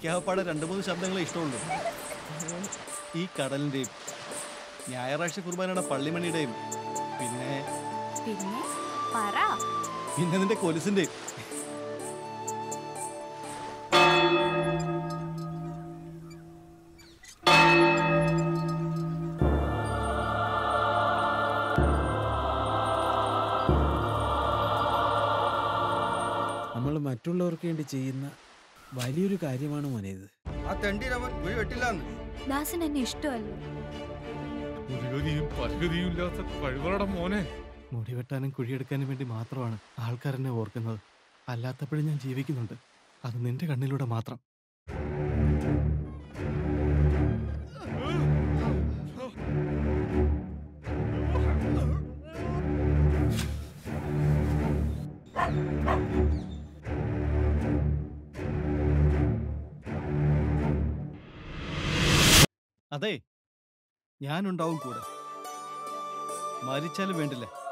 എനിക്കാകപ്പാടെ രണ്ട് മൂന്ന് ശബ്ദങ്ങളെ ഇഷ്ടമുള്ളൂ ഈ കടലിൻ്റെയും ഞായറാഴ്ച കുർബാനയുടെ പള്ളിമണിയുടെയും പിന്നെ പിന്നെ പറ പിന്നെ നിന്റെ കൊലുസിൻ്റെയും നമ്മൾ മറ്റുള്ളവർക്ക് വേണ്ടി ചെയ്യുന്ന വലിയൊരു കാര്യമാണ് മോനെ ഇത് ആ തെണ്ടിനവൻ കുഴി വെട്ടില്ലാന്ന് ദാസൻ എന്നെ ഇഷ്ടമല്ലോ ഒരു ഗതിയും പരഗതിയും ഇല്ലാത്ത കഴിവറട മോനെ മുടി വെട്ടാനും കുഴിയെടുക്കാനും വേണ്ടി മാത്രമാണ് ആൾക്കാർ എന്നെ ഓർക്കുന്നത് അല്ലാത്തപ്പോഴും ഞാൻ ജീവിക്കുന്നുണ്ട് അത് നിന്റെ കണ്ണിലൂടെ മാത്രം അതെ ഞാനുണ്ടാവും കൂടെ മരിച്ചാലും വേണ്ടില്ല